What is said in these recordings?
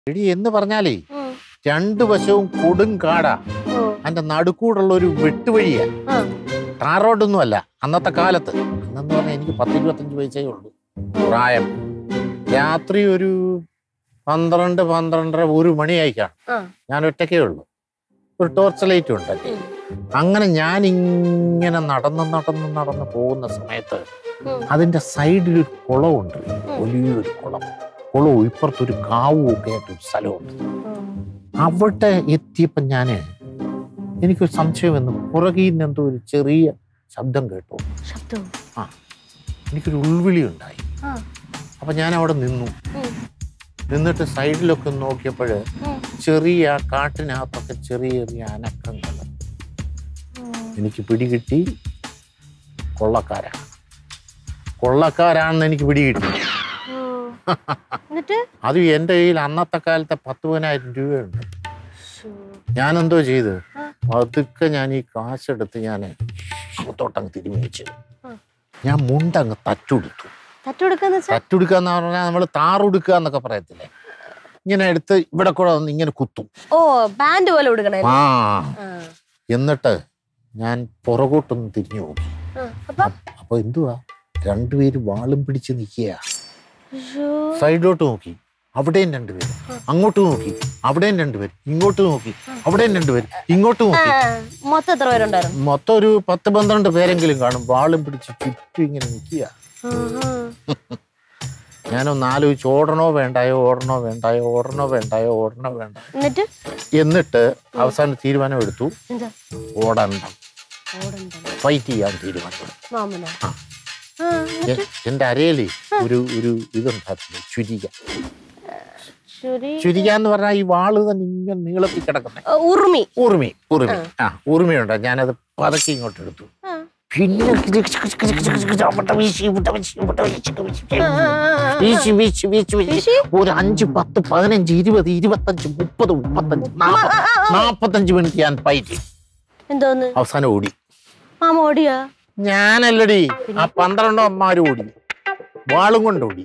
എടി എന്ന് പറഞ്ഞാലേ ഉം. രണ്ടു വശവും കൊടും കാടാ ഓ അതിന്റെ നടുക്കൂടുള്ള ഒരു വെട്ടുവഴിയാ ആ ടാർ റോഡൊന്നും അല്ല അന്നത്തെ കാലത്ത് അന്നെന്ന് പറഞ്ഞാൽ എനിക്ക് പത്ത് ഇരുപത്തഞ്ച് വയസ്സേ ഉള്ളൂ പ്രായം രാത്രി ഒരു പന്ത്രണ്ട് പന്ത്രണ്ടര ഒരു മണിയായി കാണും ആ ഞാൻ ഒറ്റയ്ക്കേ ഉള്ളൂ ഒരു ടോർച്ച് ലൈറ്റ് ഉണ്ട് എൻ്റെ ഉം. അങ്ങനെ ഞാൻ ഇങ്ങനെ നടന്ന് നടന്ന് നടന്ന് പോകുന്ന സമയത്ത് ഉം. അതിന്റെ സൈഡിൽ ഒരു കുളമുണ്ട് വലിയൊരു കുളം കുളവും ഇപ്പുറത്തൊരു കാവും ഒക്കെ ആയിട്ട് ഒരു സ്ഥലമുണ്ട് ഉം. അവിടെ എത്തിയപ്പോൾ ഞാൻ എനിക്കൊരു സംശയം വന്നു പുറകിൽ നിന്ന് എന്തോ ഒരു ചെറിയ ശബ്ദം കേട്ടു ശബ്ദവും ആ എനിക്കൊരു ഉൾവിളി ഉണ്ടായി ആ അപ്പം ഞാൻ അവിടെ നിന്നു ഉം. നിന്നിട്ട് സൈഡിലൊക്കെ നോക്കിയപ്പോൾ ഉം. ചെറിയ ആ കാട്ടിനകത്തൊക്കെ ചെറിയ ചെറിയ അനക്കങ്ങൾ ഉം. എനിക്ക് പിടികിട്ടി കൊള്ളക്കാരാണ് കൊള്ളക്കാരാണെന്ന് എനിക്ക് പിടികിട്ടി ഓ. എന്നിട്ട് അത് എൻ്റെ കയ്യിൽ അന്നത്തെ കാലത്തെ പത്ത് പതിനായിരം രൂപയുണ്ട് ശ്ശോ. ഞാനെന്തോ ചെയ്ത് ആ. പതുക്കെ ഞാൻ ഈ കാശെടുത്ത് ഞാൻ അകത്തോട്ടങ്ങ് തിരുമ്മി വെച്ചു ആ. ഞാൻ മുണ്ടങ്ങ് തച്ചുടുത്തു തട്ടുകൊടുക്കാന്ന് വെച്ചാ തച്ചുടുക്കുക എന്ന് പറഞ്ഞാൽ നമ്മൾ താറുടുക്കുക എന്നൊക്കെ പറയത്തില്ലേ ഇങ്ങനെ എടുത്ത് ഇവിടെ കൂടെ വന്ന് ഇങ്ങനെ കുത്തും ഓ ബാൻഡ് പോലെ കൊടുക്കണേ ആ ആ. എന്നിട്ട് ഞാൻ പുറകോട്ടൊന്ന് തിരിഞ്ഞു നോക്കി ആ. അപ്പൊ അപ്പൊ എന്തുവാ രണ്ടുപേര് വാളും പിടിച്ച് നിൽക്കുക ശ്ശോ. സൈഡിലോട്ട് നോക്കി അവിടെയും രണ്ടുപേര് അങ്ങോട്ട് നോക്കി അവിടെയും രണ്ടുപേര് ഇങ്ങോട്ട് നോക്കി അവിടെയും രണ്ടുപേര് ഇങ്ങോട്ട് ആ, നോക്കി മൊത്തം എത്ര പേരുണ്ടായിരുന്നു മൊത്തം ഒരു പത്ത് പന്ത്രണ്ട് പേരെങ്കിലും കാണും വാളും പിടിച്ച് ചുറ്റും ഇങ്ങനെ നിൽക്കുക ആഹാ. ഞാനൊന്ന് ആലോചിച്ച് ഓടണോ വേണ്ടായോ ഓടണോ വേണ്ടായോ ഓടണോ വേണ്ടായോ ഓടണോ വേണ്ട എന്നിട്ട് എന്നിട്ട് അവസാനം തീരുമാനം എടുത്തു എന്താ ഓടണ്ട ഓടണ്ടല്ലോ ഫൈറ്റ് ചെയ്യാൻ തീരുമാനം മാമനോ ആ. ആ, എ- എന്റെ അരയില് ഒരു ഒരു ഇതുണ്ടായിരുന്നു ചുരിക ശരി ചുരിക എന്ന് പറഞ്ഞാൽ ഈ വാള് തന്നെ ഇങ്ങനെ നീളത്തിൽ കിടക്കുന്നത് ആ, ഉറുമി ഊർമി ഊർമി ആ ഊർമിയുണ്ട് ഞാനത് പതക്കി ഇങ്ങോട്ട് എടുത്തു ആ. പിന്നെ അവിടെ വീശി, ഇവിടെ വീശി, ഇവിടെ വീശി, വീശി, ആ, ആ, ആ, ആ. വീശി, വീശി, വീശി, വീശി. വീശി? ഒരു അഞ്ച് പത്ത് പതിനഞ്ച് ഇരുപത് ഇരുപത്തഞ്ച് മുപ്പത് മുപ്പത്തഞ്ച് നാപ്പത് നാപ്പത്തഞ്ച് മിനിറ്റ് ഞാൻ ഫൈറ്റ് എന്തോന്ന് അവസാനം ഓടി മാമ ഓടിയാ ഞാനല്ലടി ആ പന്ത്രണ്ടോ അമ്മാരും ഓടി വാളും കൊണ്ട് ഓടി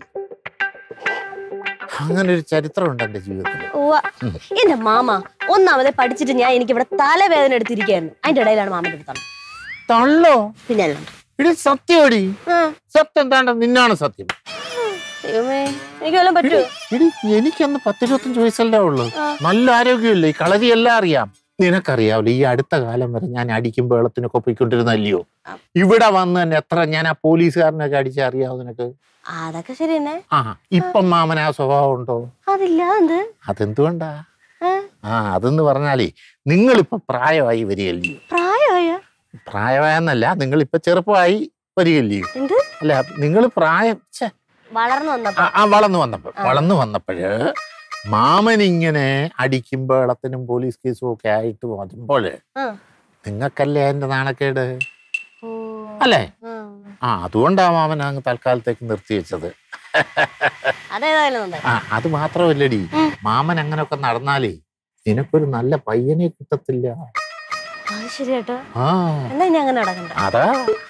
അങ്ങനെ ഒരു ചരിത്രമുണ്ട് എന്റെ ജീവിതത്തിൽ ഉവ്വ. എന്റെ മാമ ഒന്നാമതെ പഠിച്ചിട്ട് ഞാൻ എനിക്ക് ഇവിടെ തലവേദന എടുത്തിരിക്കുകയായിരുന്നു അതിന്റെ ഇടയിലാണ് മാമന്റെ അടുത്താണ് തള്ളോ പിന്നെ അല്ലാണ്ട് ഇടി സത്യമടി ആ, സത്യം എന്താണ്ട് നിന്നാണ് സത്യം ദൈവമേ എനിക്ക് വല്ലതും പറ്റുമോ ഇടി എനിക്കന്ന് പത്തിരുപത്തഞ്ച് വയസ്സല്ലേ ഉള്ളു ആ. നല്ല ആരോഗ്യമില്ലേ ഈ കളരിയെല്ലാം അറിയാം നിനക്കറിയാവില്ല ഈ അടുത്ത കാലം വരെ ഞാൻ അടിക്കും വെള്ളത്തിനൊക്കെ പോയിക്കൊണ്ടിരുന്നല്ലയോ ആ. ഇവിടെ വന്ന് തന്നെ എത്ര ഞാൻ ആ പോലീസുകാരനൊക്കെ അടിച്ച് അറിയാവോ നിനക്ക് അതൊക്കെ ശരി തന്നെ ആ ഇപ്പം മാമൻ ആ സ്വഭാവം ഉണ്ടോ അതില്ല എന്ത് അതെന്തുകൊണ്ടാ ആ, ആ അതെന്ന് പറഞ്ഞാലേ നിങ്ങളിപ്പോ പ്രായമായി വരികയല്ലയോ പ്രായമായ പ്രായമായെന്നല്ല നിങ്ങളിപ്പോ ചെറുപ്പമായി വരികയല്ലയോ എന്ത് അല്ല നിങ്ങൾ പ്രായം ഛെ, വളർന്നു വന്നപ്പോ ആ, ആ വളർന്നു വന്നപ്പോൾ ആ. വളർന്നു വന്നപ്പോഴ് മാമൻ ഇങ്ങനെ അടിക്കും വെള്ളത്തിനും പോലീസ് കേസും ഒക്കെ ആയിട്ട് വരുമ്പോൾ ആ. നിങ്ങൾക്കല്ലേ അതിന്റെ നാണക്കേട് ഓ, അല്ലേ ആ. ആ അതുകൊണ്ടാ മാമൻ അങ്ങ് തൽക്കാലത്തേക്ക് നിർത്തി വെച്ചത് അതേതായാലും നന്നായി. ആ അത് മാത്രമല്ലടി ഉം. മാമൻ അങ്ങനെയൊക്കെ നടന്നാലേ നിനക്കൊരു നല്ല പയ്യനെ കിട്ടത്തില്ല അത് ശരി കേട്ടോ ആ എന്നാ ഇനി അങ്ങനെ നടക്കണ്ട അതാ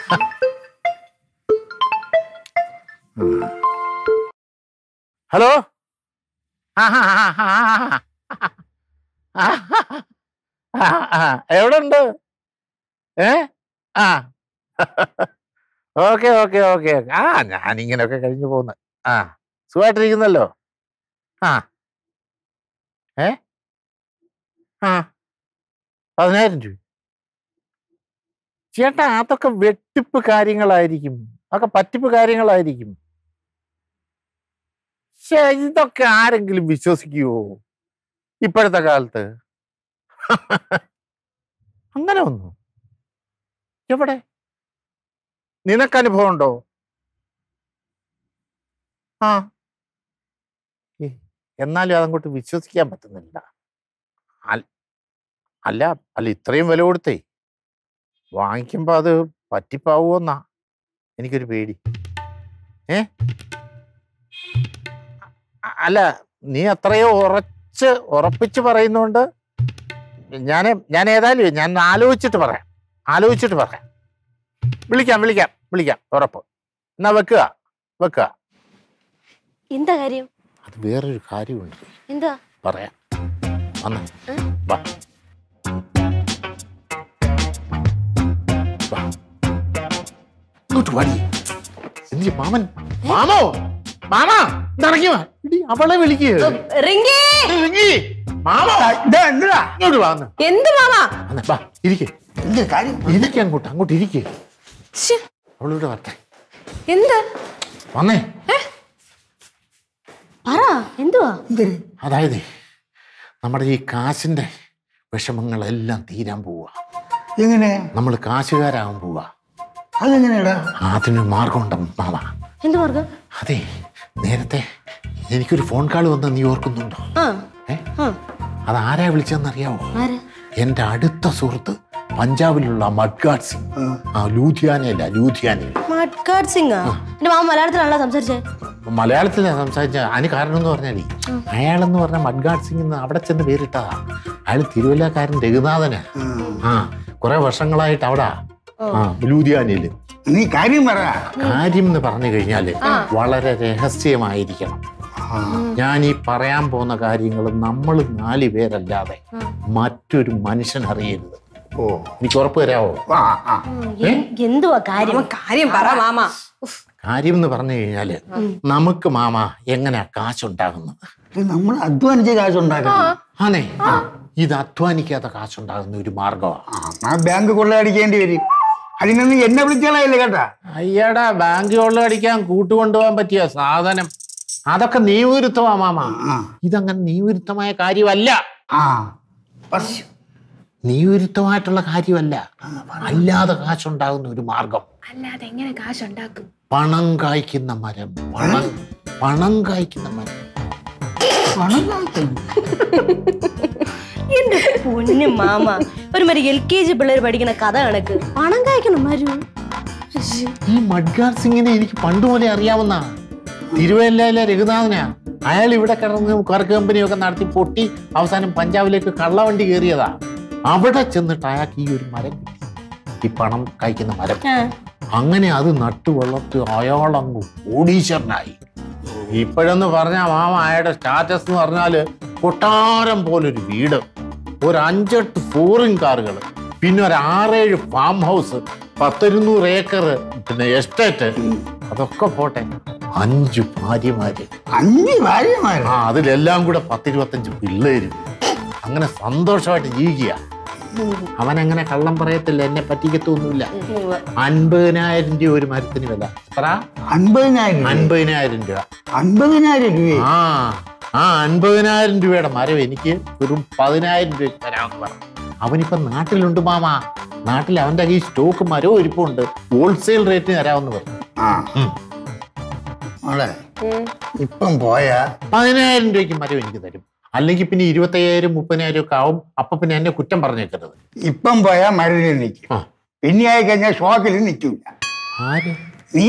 ഹലോ എവിടെ ഉണ്ട് ഏ ആ ഓക്കെ ഓക്കെ ഓക്കെ ആ ഞാനിങ്ങനെയൊക്കെ കഴിഞ്ഞു പോന്ന് ആ സുഖമായിട്ടിരിക്കുന്നല്ലോ ആ ഏ ആ പതിനായിരം രൂപ ചേട്ടാ അതൊക്കെ വെട്ടിപ്പ് കാര്യങ്ങളായിരിക്കും അതൊക്കെ പറ്റിപ്പ് കാര്യങ്ങളായിരിക്കും ശ്ശേ, ഇതൊക്കെ ആരെങ്കിലും വിശ്വസിക്കുവോ ഇപ്പോഴത്തെ കാലത്ത് അങ്ങനെ ഒന്നു എവിടെ നിനക്ക് അനുഭവം ഉണ്ടോ ആ ഏ, എന്നാലും അതങ്ങോട്ട് വിശ്വസിക്കാൻ പറ്റുന്നില്ല അൽ- അല്ല അല്ല ഇത്രയും വില കൊടുത്തേ വാങ്ങിക്കുമ്പോ അത് പറ്റിപ്പാവുമെന്നാ എനിക്കൊരു പേടി ഏ അ- അല്ല നീ അത്രയോ ഉറച്ച് ഉറപ്പിച്ച് പറയുന്നോണ്ട് ഞാൻ ഞാൻ ഏതായാലും ഞാൻ ആലോചിച്ചിട്ട് പറയാം ആലോചിച്ചിട്ട് പറയാം വിളിക്കാം വിളിക്കാം വിളിക്കാം ഉറപ്പ് എന്നാ വെക്കുക വെക്കുക എന്താ കാര്യം അത് വേറൊരു കാര്യമുണ്ട് എന്താ പറയാം വന്ന് വാ വാ. ഇങ്ങോട്ട് വാടി എന്തി മാമൻ മാമോ മാമാ ഇറങ്ങി വാ ഇടി, അവളെ വിളിക്കുക റിങ്കി മാമോ ഇതാ, എന്തിനാ? ഇങ്ങോട്ട് വാ വന്ന്. എന്ത് മാമാ വന്ന്, വാ ഇരിക്കേ എന്ത് കാര്യം ഇരിക്ക അങ്ങോട്ട് അങ്ങോട്ട് ഇരിക്കേ ശ്ശെ, അവളിവിടെ വരട്ടെ എന്ത് വന്നേ പറ എന്തുവാ എന്തിന്? അതായത് നമ്മുടെ ഈ കാശിന്റെ വിഷമങ്ങളെല്ലാം തീരാൻ പോവുക എങ്ങനെ നമ്മൾ കാശുകാരാകാൻ പോവുക അതെങ്ങനെയാടാ അതിന് മാർഗമുണ്ട് മാമ എന്ത് മാർഗം അതെ നേരത്തെ എനിക്കൊരു ഫോൺ കാൾ വന്ന നീ ഓർക്കുന്നുണ്ടോ ആ ഏ ആ അത് ആരാ വിളിച്ചെന്നറിയാവോ ആര് എൻ്റെ അടുത്ത സുഹൃത്ത് പഞ്ചാബിലുള്ള മഡ്ഗാഡ് സിംഗ് ആ ലൂധിയാനയല്ല ലൂധിയാനയിൽ മഡ്കാഡ് സിംഗാ എന്റെ മാമ മലയാളത്തിലാണല്ലോ സംസാരിച്ചേ മലയാളത്തിലാണ് സംസാരിച്ച അതിന് കാരണം എന്ന് പറഞ്ഞാലേ അയാളെന്ന് പറഞ്ഞ മഡ്ഗാഡ് സിംഗ് എന്ന് അവിടെ ചെന്ന് പേരിട്ടതാ അയാൾ തിരുവല്ലക്കാരൻ രഘുനാഥനാ ആ കുറെ വർഷങ്ങളായിട്ട് അവിടെ ആ ലൂധിയാനയില് നീ കാര്യം പറ കാര്യം എന്ന് പറഞ്ഞു കഴിഞ്ഞാല് വളരെ രഹസ്യമായിരിക്കണം ഞാൻ ഈ പറയാൻ പോകുന്ന കാര്യങ്ങൾ നമ്മൾ നാല് പേരല്ലാതെ മറ്റൊരു മനുഷ്യൻ അറിയരുത് ഓ എനിക്ക് ഉറപ്പ് തരാവോ ആ ആ എ- എന്തുവാ കാര്യം കാര്യം പറ മാമ ഉഫ്. കാര്യം എന്ന് പറഞ്ഞു കഴിഞ്ഞാല് നമുക്ക് മാമ എങ്ങനെയാ കാശുണ്ടാകുന്നത് ഇത് നമ്മൾ അധ്വാനിച്ച കാശുണ്ടാക്കണം ആണേ ഇത് അധ്വാനിക്കാത്ത കാശുണ്ടാകുന്ന ഒരു മാർഗമാണ് ആ ബാങ്ക് കൊള്ളയടിക്കേണ്ടി വരും അതിനൊന്നും എന്നെ വിളിച്ചാലേ കേട്ടാ അയ്യടാ ബാങ്ക് കൊള്ളയടിക്കാൻ കൂട്ടുകൊണ്ടുപോകാൻ പറ്റിയ സാധനം അതൊക്കെ നീവിരുത്തമാ മാമ ആ ഇതങ്ങനെ നീവിരുത്തമായ കാര്യമല്ല ആ പശ്. നീവിരുത്തമായിട്ടുള്ള കാര്യമല്ല അല്ലാതെ കാശുണ്ടാകുന്ന ഒരു മാർഗം അല്ലാതെ എങ്ങനെ കാശുണ്ടാക്കും പണം കായ്ക്കുന്ന മരം പണം പണം കായ്ക്കുന്ന മരം പണം കായ്ക്കും. എന്റെ പൊന്നു മാമ ഒരു മാതിരി എൽ കെ ജി പിള്ളേർ പഠിക്കുന്ന കഥ കണക്ക് പണം കായ്ക്കണം മരു ഈ മഡ്ഗാർ സിംഗിനെ എനിക്ക് പണ്ട് മുതലേ അറിയാവുന്ന തിരുവല്ലയിലെ രഘുനാഥനാ അയാൾ ഇവിടെ കിടന്ന് കർക്ക് കമ്പനിയൊക്കെ നടത്തി പൊട്ടി അവസാനം പഞ്ചാബിലേക്ക് കള്ളവണ്ടി കയറിയതാ അവിടെ ചെന്നിട്ട് അയാൾക്ക് ഈ ഒരു മരം കിട്ടി ഈ പണം കഴിക്കുന്ന മരം അങ്ങനെ അത് നട്ടു വളർത്തി അയാളങ്ങ് കോടീശ്വരനായി ഇപ്പോഴെന്ന് പറഞ്ഞാൽ മാമ അയാളുടെ സ്റ്റാറ്റസ് എന്ന് പറഞ്ഞാല് കൊട്ടാരം പോലൊരു വീട് ഒരു അഞ്ചെട്ട് ഫോറിൻ കാറുകൾ പിന്നെ ഒരു ആറേഴ് ഫാം ഹൗസ് പത്തിരുന്നൂറ് ഏക്കർ പിന്നെ എസ്റ്റേറ്റ് അതൊക്കെ പോട്ടെ അഞ്ച് ഭാര്യമാര് അഞ്ച് ഭാര്യമാര് ആ അതിലെല്ലാം കൂടെ പത്തിരുപത്തഞ്ച് പിള്ളേര് അങ്ങനെ സന്തോഷമായിട്ട് ജീവിക്കുക അവൻ അങ്ങനെ കള്ളം പറയത്തില്ല എന്നെ പറ്റിക്കത്തൊന്നുമില്ല അൻപതിനായിരം രൂപ ഒരു മരത്തിന് വില എത്ര അൻപതിനായിരം രൂപ. അൻപതിനായിരം രൂപ അൻപതിനായിരം രൂപ ആ ആ അൻപതിനായിരം രൂപയുടെ മരം എനിക്ക് വെറും പതിനായിരം രൂപ തരാമെന്ന് പറഞ്ഞു അവനിപ്പം നാട്ടിലുണ്ട് മാമാ നാട്ടിൽ അവന്റെ ഈ സ്റ്റോക്ക് മരവും ഇരിപ്പുണ്ട് ഹോൾസെയിൽ റേറ്റിന് തരാമെന്ന് പറഞ്ഞു ആ ഉം. മോളെ ഇപ്പം പോയാ പതിനായിരം രൂപയ്ക്ക് മരം എനിക്ക് തരും അല്ലെങ്കിൽ പിന്നെ ഇരുപത്തയ്യായിരം മുപ്പതിനായിരം ഒക്കെ ആവും അപ്പൊ പിന്നെ എന്നെ കുറ്റം പറഞ്ഞേക്കരുത് ഇപ്പം പോയാ മരുന്നിൽ നിൽക്കും ആ പിന്നെ ആയി കഴിഞ്ഞാൽ ഷോക്കിൽ നിൽക്കില്ല ആര് നീ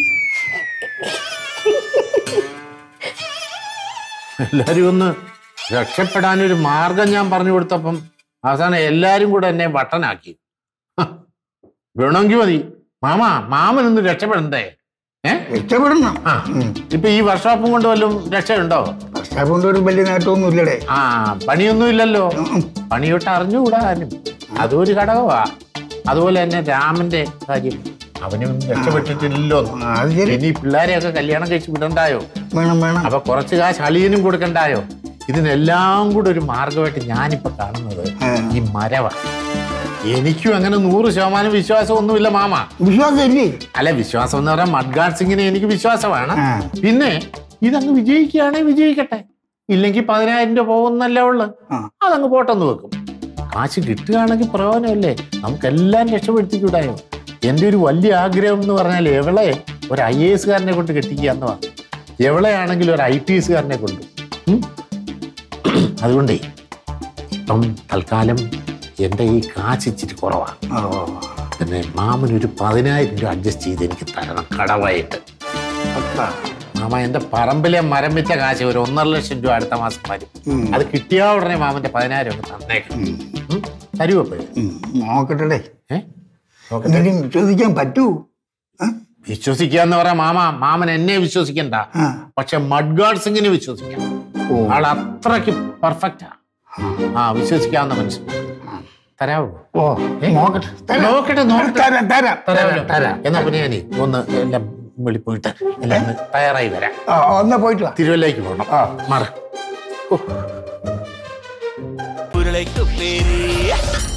എല്ലാരും ഒന്ന് രക്ഷപ്പെടാനൊരു മാർഗം ഞാൻ പറഞ്ഞു കൊടുത്തപ്പം അവസാനം എല്ലാരും കൂടെ എന്നെ വട്ടനാക്കി ഹ, വേണമെങ്കിൽ മതി മാമ മാമനൊന്ന് രക്ഷപ്പെടണ്ടേ ഏ രക്ഷപ്പെടണം ആ ഇപ്പൊ ഈ വർഷോപ്പും കൊണ്ട് വല്ലതും രക്ഷയുണ്ടോ പക്ഷെ കൊണ്ട് ഒരു വലിയ നേട്ടമൊന്നും ഇല്ലടേ ആ പണിയൊന്നും ഇല്ലല്ലോ പണിയൊട്ട് അറിഞ്ഞുകൂടാ ആരും അതും ഒരു ഘടകമാ അതുപോലെ തന്നെ രാമന്റെ കാര്യം അവനൊന്നും രക്ഷപ്പെട്ടിട്ടില്ലല്ലോ ആ, അത് ശരി ഇനി ഈ പിള്ളേരെയൊക്കെ കല്യാണം കഴിച്ച് വിടണ്ടായോ വേണം വേണം അപ്പൊ കുറച്ച് കാശ് അളിയനും കൊടുക്കണ്ടായോ ഇതിനെല്ലാം കൂടെ ഒരു മാർഗമായിട്ട് ഞാനിപ്പോ കാണുന്നത് ആ. ഈ മരവ എനിക്കും അങ്ങനെ നൂറ് ശതമാനം വിശ്വാസമൊന്നുമില്ല മാമ വിശ്വാസം ഇല്ലേ അല്ല വിശ്വാസം എന്ന് പറഞ്ഞാൽ മഡ്ഗാഡ് സിംഗിനെ എനിക്ക് വിശ്വാസമാണ് ആ. പിന്നെ ഇതങ്ങ് വിജയിക്കുകയാണെങ്കിൽ വിജയിക്കട്ടെ ഇല്ലെങ്കിൽ പതിനായിരം രൂപ പോകുന്നല്ലേ ഉള്ളു ആ. അതങ്ങ് പോട്ടെന്ന് വെക്കും കാശ് കിട്ടുകയാണെങ്കിൽ പ്രയോജനമല്ലേ നമുക്കെല്ലാം രക്ഷപ്പെടുത്തിക്കൂടായോ എൻ്റെ ഒരു വലിയ ആഗ്രഹം എന്ന് പറഞ്ഞാൽ എവളെ ഒരു ഐ എ എസ്കാരനെ കൊണ്ട് കെട്ടിക്കുക എന്നതാണ് എവളെയാണെങ്കിൽ ഒരു ഐ പി എസ്കാരനെ കൊണ്ട് ഉം? അതുകൊണ്ടേ ഇപ്പം തൽക്കാലം എൻ്റെ ഈ കാശ് ഇച്ചിരി കുറവാണ് ഓ, ഓ, ഓ. പിന്നെ മാമനൊരു പതിനായിരം രൂപ അഡ്ജസ്റ്റ് ചെയ്ത് എനിക്ക് തരണം കടവായിട്ട് പത്താ. മാമ എന്റെ പറമ്പിലെ മരം വെച്ച കാശ് ഒരു ഒന്നര ലക്ഷം രൂപ അടുത്ത മാസം വരും ഉം. അത് കിട്ടിയ ഉടനെ മാമന്റെ പതിനായിരം ഒന്ന് തന്നേക്കാം ഉം. ഉം? തരുവോ അപ്പോഴേ ഉം. നോക്കട്ടെ ഏ നോക്കട്ടെ എന്തെങ്കിലും ചോദിക്കാൻ പറ്റൂ ആ? വിശ്വസിക്കുക എന്ന് പറയാം മാമ മാമൻ എന്നെ വിശ്വസിക്കണ്ട ആ. പക്ഷെ മഡ്ഗാഡ് സിംഗിനെ വിശ്വസിക്കാം ഓ ആൾ അത്രയ്ക്ക് പെർഫെക്റ്റാ ആ വിശ്വസിക്കാവുന്ന മനുഷ്യൻ തരാവോ ഓ നോക്കട്ടെ തരാം. നോക്കട്ടെ നോക്കട്ടെ തരാം തരാം തരാമല്ലോ തരാം എന്നാ പിന്നെ ഞാനേ ഒന്ന് എല്ലാം വെളി പോയിട്ട് എല്ലാം ഒന്ന് തയ്യാറായി വരാം ആ ഒന്ന് പോയിട്ട് വാ തിരുവല്ലയ്ക്ക് പോകണം ആ. മാറ പുരളയ്ക്ക് പേര്